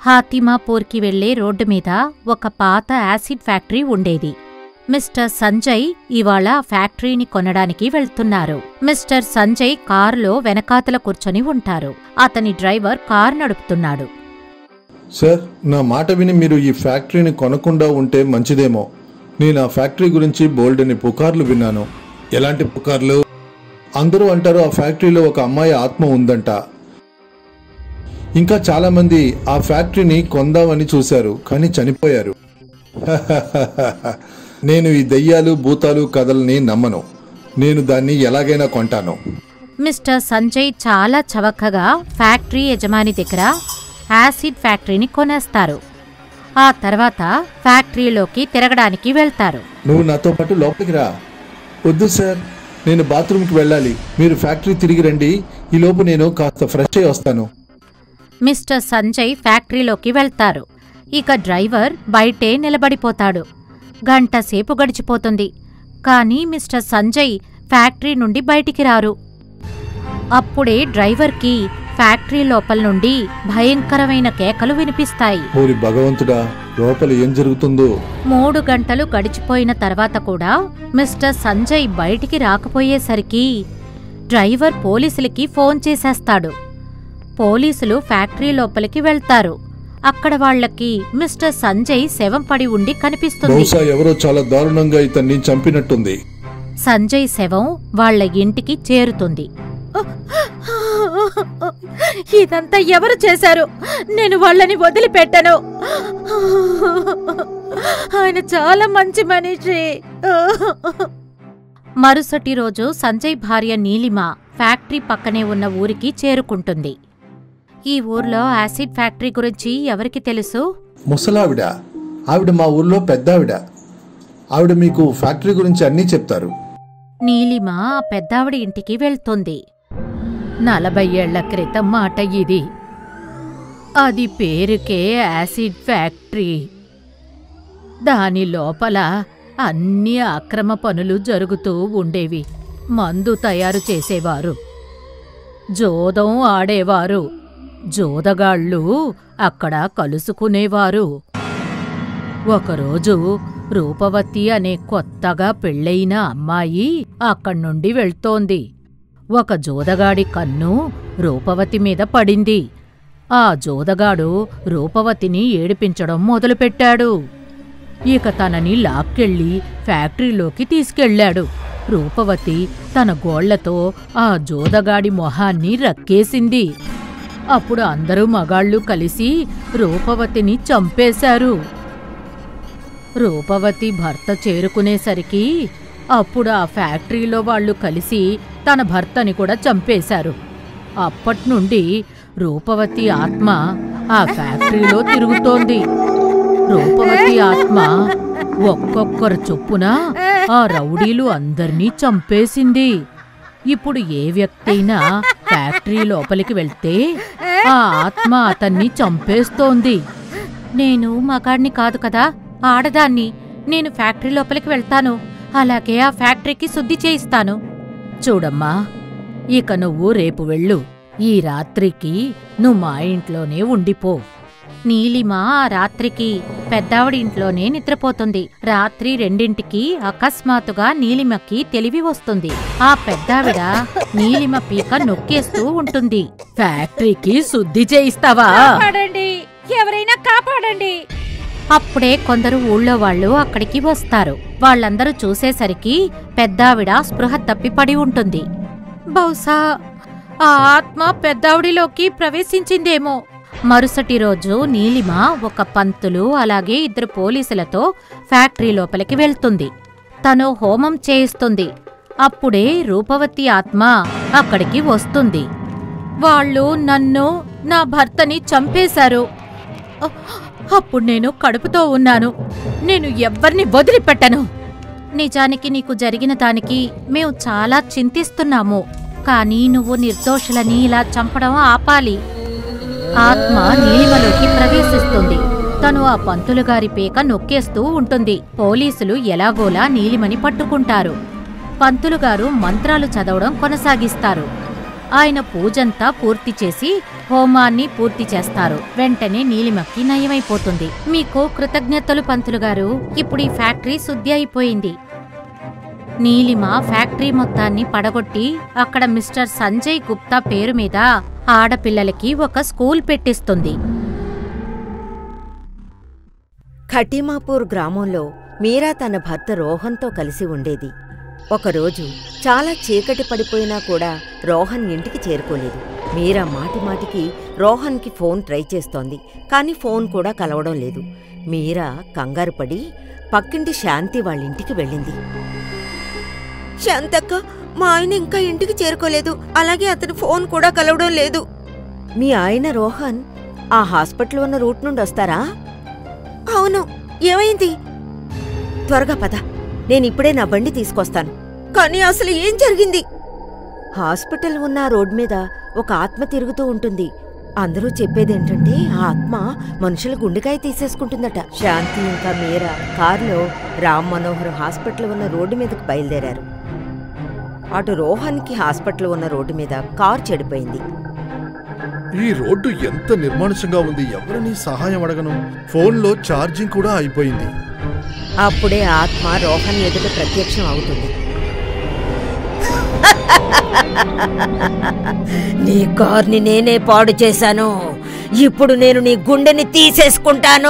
హాతిమాపూర్కి వెళ్లే రోడ్డు మీద ఒక పాత యాసిడ్ ఫ్యాక్టరీ ఉండేది మిస్టర్ సంజయ్ ఇవాళ ఆ ఫ్యాక్టరీని కొనడానికి వెళ్తున్నారు మిస్టర్ సంజయ్ కారులో వెనకాతల కూర్చొని ఉంటారు అతని డ్రైవర్ కారు నడుపుతున్నాడు సార్ నా మాట విని మీరు ఈ ఫ్యాక్టరీని కొనకుండా ఉంటే మంచిదేమో నేను ఆ ఫ్యాక్టరీ గురించి బోల్డని పుకార్లు విన్నాను ఎలాంటి పుకార్లు అందరూ అంటారు ఆ ఫ్యాక్టరీలో ఒక అమ్మాయి ఆత్మ ఉందంట ఇంకా చాలా మంది ఆ ఫ్యాక్టరీని కొందామని చూశారు కానీ చనిపోయారు నేను ఈ దెయ్యాలు భూతాలు కథల్ని నమ్మను నేను దాన్ని ఎలాగైనా కొంటాను మిస్టర్ సంజయ్ చాలా చవకగా ఫ్యాక్టరీ యజమాని దగ్గర యాసిడ్ ఫ్యాక్టరీని కొనేస్తారు ఆ తర్వాత ఫ్యాక్టరీలోకి తిరగడానికి వెళ్తారు నువ్వు నాతో పాటు లోపలికి రా వద్దు సార్ నేను బాత్రూమ్కి వెళ్ళాలి మీరు ఫ్యాక్టరీ తిరిగి రండి ఈలోపు నేను కాస్త ఫ్రెష్ అయి వస్తాను మిస్టర్ సంజయ్ ఫ్యాక్టరీలోకి వెళ్తారు ఇక డ్రైవర్ బయటే నిలబడిపోతాడు గంట సేపు గడిచిపోతుంది కానీ మిస్టర్ సంజయ్ ఫ్యాక్టరీ నుండి బయటికి రారు అప్పుడే డ్రైవర్కి ఫ్యాక్టరీ లోపల నుండి భయంకరమైన కేకలు వినిపిస్తాయి ఓరి భగవంతుడా లోపల ఏం జరుగుతుందో మూడు గంటలు గడిచిపోయిన తర్వాత కూడా మిస్టర్ సంజయ్ బయటికి రాకపోయేసరికి డ్రైవర్ పోలీసులకి ఫోన్ చేసేస్తాడు పోలీసులు ఫ్యాక్టరీ లోపలికి వెళ్తారు అక్కడ వాళ్ళకి మిస్టర్ సంజయ్ శవం పడి ఉండి కనిపిస్తుంది బహుశా ఎవరో చాలా దారుణంగా ఇతన్ని చంపినట్టుంది సంజయ్ శవం వాళ్ళ ఇంటికి చేరుతుంది ఇదంతా ఎవరు చేశారు నేను వాళ్ళని వదిలిపెట్టను ఆయన చాలా మంచి మనిషి మరుసటి రోజు సంజయ్ భార్య నీలిమ ఫ్యాక్టరీ పక్కనే ఉన్న ఊరికి చేరుకుంటుంది ఈ ఊర్లో యాసిడ్ ఫ్యాక్టరీ గురించి ఎవరికి తెలుసు ముసలావిడ ఆవిడ మా ఊర్లో పెద్దావిడ ఆవిడ మీకు ఫ్యాక్టరీ గురించి అన్నీ చెప్తారు నీలిమ ఆ పెద్దావిడ ఇంటికి వెళ్తుంది నలభై ఏళ్ల క్రితం మాట ఇది అది పేరుకే యాసిడ్ ఫ్యాక్టరీ దాని లోపల అన్ని అక్రమ పనులు జరుగుతూ ఉండేవి మందు తయారు చేసేవారు జోదం ఆడేవారు జోదగాళ్ళు అక్కడ కలుసుకునేవారు ఒకరోజు రూపవతి అనే కొత్తగా పెళ్ళయిన అమ్మాయి అక్కడి నుండి వెళ్తోంది ఒక జోదగాడి కన్ను రూపవతి మీద పడింది ఆ జోదగాడు రూపవతిని ఏడిపించడం మొదలుపెట్టాడు ఇక తనని లాక్కెళ్ళి ఫ్యాక్టరీలోకి తీసుకెళ్ళాడు రూపవతి తన గోళ్లతో ఆ జోదగాడి మొహాన్ని రక్కేసింది అప్పుడు అందరూ మగాళ్ళు కలిసి రూపవతిని చంపేశారు రూపవతి భర్త చేరుకునేసరికి అప్పుడు ఆ ఫ్యాక్టరీలో వాళ్ళు కలిసి తన భర్తని కూడా చంపేశారు అప్పట్నుండి రూపవతి ఆత్మ ఆ ఫ్యాక్టరీలో తిరుగుతోంది రూపవతి ఆత్మ ఒక్కొక్కరు చొప్పున ఆ రౌడీలు అందర్నీ చంపేసింది ఇప్పుడు ఏ వ్యక్తి అయినా ఫ్యాక్టరీ లోపలికి వెళ్తే ఆ ఆత్మ అతన్ని చంపేస్తోంది నేను మగాడిని కాదు కదా ఆడదాన్ని నేను ఫ్యాక్టరీ లోపలికి వెళ్తాను అలాగే ఆ ఫ్యాక్టరీకి శుద్ధి చేయిస్తాను చూడమ్మా ఇక నువ్వు రేపు వెళ్ళు ఈ రాత్రికి నువ్వు మా ఇంట్లోనే ఉండిపో నీలిమ ఆ రాత్రికి పెద్దావిడి ఇంట్లోనే నిద్రపోతుంది రాత్రి రెండింటికి అకస్మాత్తుగా నీలిమకి తెలివి వస్తుంది ఆ పెద్దావిడ నీలిమ పీక నొక్కేస్తూ ఉంటుంది ఫ్యాక్టరీకి శుద్ధి చేయిస్తావా కాపాడండి ఎవరైనా కాపాడండి అప్పుడే కొందరు ఊళ్ళో వాళ్ళు అక్కడికి వస్తారు వాళ్ళందరూ చూసేసరికి పెద్దావిడ స్పృహ తప్పి పడి ఉంటుంది బహుశా ఆ ఆత్మ పెద్దావిడిలోకి ప్రవేశించిందేమో మరుసటి రోజు నీలిమ ఒక పంతులు అలాగే ఇద్దరు పోలీసులతో ఫ్యాక్టరీ లోపలికి వెళ్తుంది తను హోమం చేయిస్తుంది అప్పుడే రూపవతి ఆత్మ అక్కడికి వస్తుంది వాళ్ళు నన్ను నా భర్తని చంపేశారు అ- అప్పుడు నేను కడుపుతో ఉన్నాను నేను ఎవ్వరిని వదిలిపెట్టను నిజానికి నీకు జరిగిన దానికి మేము చాలా చింతిస్తున్నాము కానీ నువ్వు నిర్దోషులని ఇలా చంపడం ఆపాలి ఆత్మ నీలిమలోకి ప్రవేశిస్తుంది తను ఆ పంతులు గారి పీక నొక్కేస్తూ ఉంటుంది పోలీసులు ఎలాగోలా నీలిమని పట్టుకుంటారు పంతులు గారు మంత్రాలు చదవడం కొనసాగిస్తారు ఆయన పూజంతా పూర్తి చేసి హోమాన్ని పూర్తి చేస్తారు వెంటనే నీలిమకి నయమైపోతుంది మీకు కృతజ్ఞతలు పంతులు గారు ఇప్పుడు ఈ ఫ్యాక్టరీ శుద్ధి అయిపోయింది నీలిమ ఫ్యాక్టరీ మొత్తాన్ని పడగొట్టి అక్కడ మిస్టర్ సంజయ్ గుప్తా పేరు మీద ఆడపిల్లలకి ఒక స్కూల్ పెట్టిస్తుంది ఖటీమాపూర్ గ్రామంలో మీరా తన భర్త రోహన్తో కలిసి ఉండేది ఒకరోజు చాలా చీకటి పడిపోయినా కూడా రోహన్ ఇంటికి చేరుకోలేదు మీరా మాటి మాటికి రోహన్కి ఫోన్ ట్రై చేస్తోంది కానీ ఫోన్ కూడా కలవడం లేదు మీరా కంగారు పడి పక్కింటి శాంతి వాళ్ళింటికి వెళ్ళింది శాంతక్క మా ఆయన ఇంకా ఇంటికి చేరుకోలేదు అలాగే అతని ఫోన్ కూడా కలవడం లేదు మీ ఆయన రోహన్ ఆ హాస్పిటల్ ఉన్న రూట్ నుండి వస్తారా అవును ఏమైంది త్వరగా పద నేనిప్పుడే నా బండి తీసుకొస్తాను కానీ అసలు ఏం జరిగింది హాస్పిటల్ ఉన్న ఆ రోడ్ మీద ఒక ఆత్మ తిరుగుతూ ఉంటుంది అందరూ చెప్పేదేంటంటే ఆ ఆత్మ మనుషుల గుండెకాయ తీసేసుకుంటుందట శాంతి ఇంకా మీరా కారులో రామ్ మనోహర్ హాస్పిటల్ ఉన్న రోడ్డు మీదకు బయలుదేరారు అటు రోహన్కి హాస్పిటల్ ఉన్న రోడ్డు మీద కారు చెడిపోయింది ఈ రోడ్డు ఎంత నిర్మానుషంగా ఉంది ఎవరిని సహాయం అడగను ఫోన్లో ఛార్జింగ్ కూడా అయిపోయింది అప్పుడే ఆత్మ రోహన్ ఎదుట ప్రత్యక్షం అవుతుంది నీ కార్ని నేనే పాడు చేశాను ఇప్పుడు నేను నీ గుండెని తీసేసుకుంటాను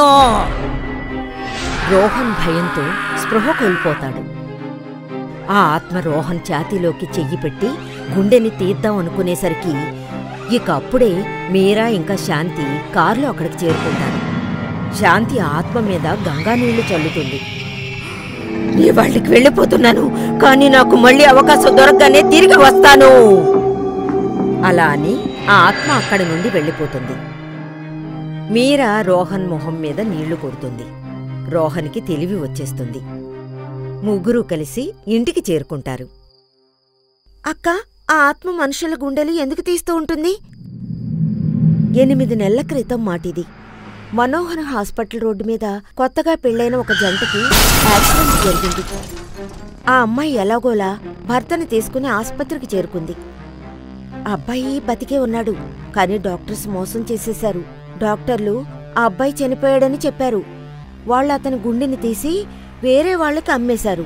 రోహన్ భయంతో స్పృహ కోల్పోతాడు ఆ ఆత్మ రోహన్ ఛాతీలోకి చెయ్యి పెట్టి గుండెని తీద్దాం అనుకునేసరికి ఇక అప్పుడే మీరా ఇంకా శాంతి కారులో అక్కడికి చేరుకుంటారు శాంతి ఆత్మ మీద గంగా నీళ్లు చల్లుతుంది నీ వాళ్ళకి వెళ్ళిపోతున్నాను కానీ నాకు మళ్ళీ అవకాశం దొరకగానే తిరిగి వస్తాను అలా అని ఆ ఆత్మ అక్కడి నుండి వెళ్ళిపోతుంది మీరా రోహన్ మొహం మీద నీళ్లు కొడుతుంది రోహన్కి తెలివి వచ్చేస్తుంది ముగ్గురు కలిసి ఇంటికి చేరుకుంటారు అక్క ఆ ఆత్మ మనుషుల గుండెలు ఎందుకు తీస్తూ ఉంటుంది ఎనిమిది నెలల క్రితం మాటిది మనోహర్ హాస్పిటల్ రోడ్డు మీద కొత్తగా పెళ్ళైన ఒక జంటకి యాక్సిడెంట్ జరిగింది ఆ అమ్మాయి ఎలాగోలా భర్తని తీసుకుని ఆసుపత్రికి చేరుకుంది ఆ అబ్బాయి బతికే ఉన్నాడు కానీ డాక్టర్స్ మోసం చేసేశారు డాక్టర్లు ఆ అబ్బాయి చనిపోయాడని చెప్పారు వాళ్ళు అతని గుండెని తీసి వేరే వాళ్ళకి అమ్మేశారు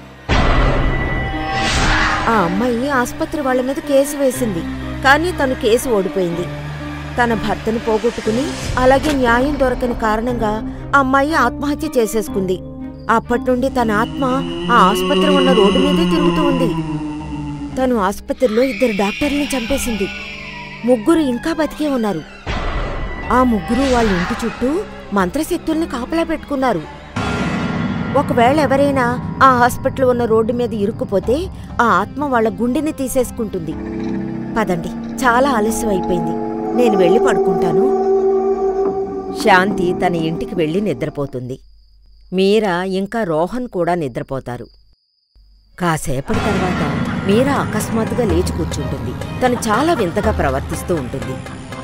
ఆ అమ్మాయి ఆసుపత్రి వాళ్ళ మీద కేసు వేసింది కానీ తను కేసు ఓడిపోయింది తన భర్తను పోగొట్టుకుని అలాగే న్యాయం దొరకని కారణంగా ఆ అమ్మాయి ఆత్మహత్య చేసేసుకుంది అప్పటి నుండి తన ఆత్మ ఆ ఆసుపత్రి ఉన్న రోడ్డు మీదే తిరుగుతూ ఉంది తను ఆసుపత్రిలో ఇద్దరు డాక్టర్లను చంపేసింది ముగ్గురు ఇంకా బతికే ఉన్నారు ఆ ముగ్గురు వాళ్ళ ఇంటి చుట్టూ మంత్రశక్తుల్ని కాపలా పెట్టుకున్నారు ఒకవేళ ఎవరైనా ఆ హాస్పిటల్ ఉన్న రోడ్డు మీద ఇరుక్కుపోతే ఆ ఆత్మ వాళ్ళ గుండెని తీసేసుకుంటుంది పదండి చాలా ఆలస్యం అయిపోయింది నేను వెళ్ళి పడుకుంటాను శాంతి తన ఇంటికి వెళ్ళి నిద్రపోతుంది మీరా ఇంకా రోహన్ కూడా నిద్రపోతారు కాసేపటి తర్వాత మీరా అకస్మాత్తుగా లేచి కూర్చుంటుంది తను చాలా వింతగా ప్రవర్తిస్తూ ఉంటుంది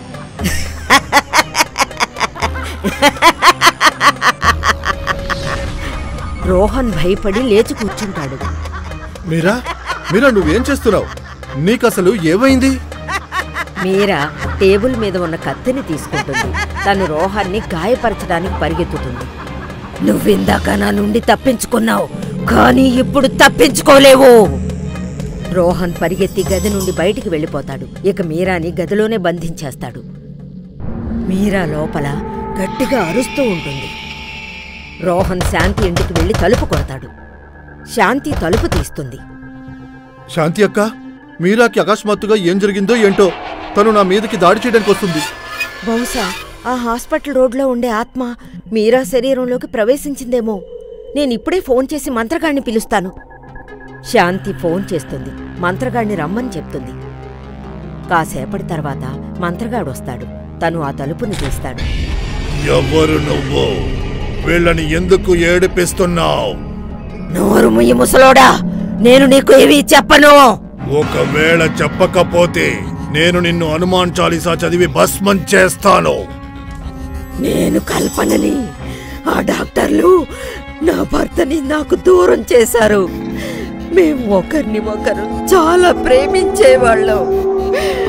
రోహన్ భయపడి లేచి కూర్చుంటాడు మీరా మీరా నువ్వేం చేస్తున్నావు నీకసలు ఏమైంది మీరా టేబుల్ మీద ఉన్న కత్తిని తీసుకుంటుంది తను రోహాన్ని గాయపరచడానికి పరిగెత్తుతుంది నువ్విందాక నా నుండి తప్పించుకున్నావు కానీ ఇప్పుడు తప్పించుకోలేవు రోహన్ పరిగెత్తి గది నుండి బయటికి వెళ్ళిపోతాడు ఇక మీరాని గదిలోనే బంధించేస్తాడు మీరా లోపల గట్టిగా అరుస్తూ ఉంటుంది రోహన్ శాంతి ఇంటికి వెళ్లి తలుపు కొడతాడు శాంతి తలుపు తీస్తుంది శాంతి అక్క మీరాకి అకస్మాత్తుగా ఏం జరిగిందో ఏంటో తను నా మీదకి దాడి చేయడానికి వస్తుంది బహుశా ఆ హాస్పిటల్ రోడ్లో ఉండే ఆత్మ మీరా శరీరంలోకి ప్రవేశించిందేమో నేనిప్పుడే ఫోన్ చేసి మంత్రగాడిని పిలుస్తాను శాంతి ఫోన్ చేస్తుంది మంత్రగాడిని రమ్మని చెప్తుంది కాసేపటి తర్వాత మంత్రగాడు వస్తాడు తను ఆ తలుపుని తీస్తాడు ఎవరు నువ్వు వీళ్ళని ఎందుకు ఏడిపిస్తున్నావు నోరు ముయ్యి ముసలోడా నేను నీకు ఏమీ చెప్పను ఒకవేళ చెప్పకపోతే నేను నిన్ను హనుమాన్ చాలీసా చదివి భస్మం చేస్తాను నేను కల్పనని ఆ డాక్టర్లు నా భర్తని నాకు దూరం చేశారు మేము ఒకరిని ఒకరు చాలా ప్రేమించేవాళ్ళం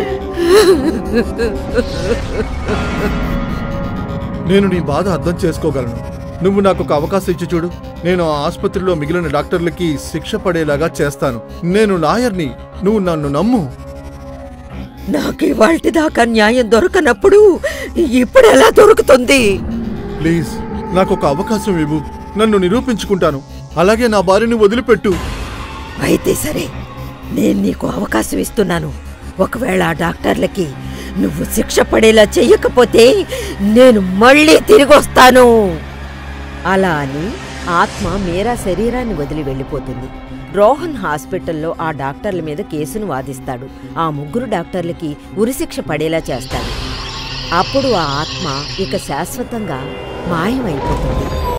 నేను నీ బాధ అర్థం చేసుకోగలను నువ్వు నాకు ఒక అవకాశం ఇచ్చి చూడు నేను ఆ ఆసుపత్రిలో మిగిలిన డాక్టర్లకి శిక్ష పడేలాగా చేస్తాను నేను లాయర్ని నువ్వు నన్ను నమ్ము నాకు ఇవాల్టి దాకా న్యాయం దొరకనప్పుడు ఇప్పుడెలా దొరుకుతుంది ప్లీజ్ నాకు ఒక అవకాశం ఇవ్వు నన్ను నిరూపించుకుంటాను అలాగే నా భార్యని వదిలిపెట్టు అయితే సరే నేను నీకు అవకాశం ఇస్తున్నాను ఒకవేళ ఆ డాక్టర్లకి నువ్వు శిక్ష పడేలా చెయ్యకపోతే నేను మళ్ళీ తిరిగి వస్తాను అలా అని ఆత్మ మీరా శరీరాన్ని వదిలి వెళ్ళిపోతుంది రోహన్ హాస్పిటల్లో ఆ డాక్టర్ల మీద కేసును వాదిస్తాడు ఆ ముగ్గురు డాక్టర్లకి ఉరిశిక్ష పడేలా చేస్తాడు అప్పుడు ఆ ఆత్మ ఇక శాశ్వతంగా మాయమైపోతుంది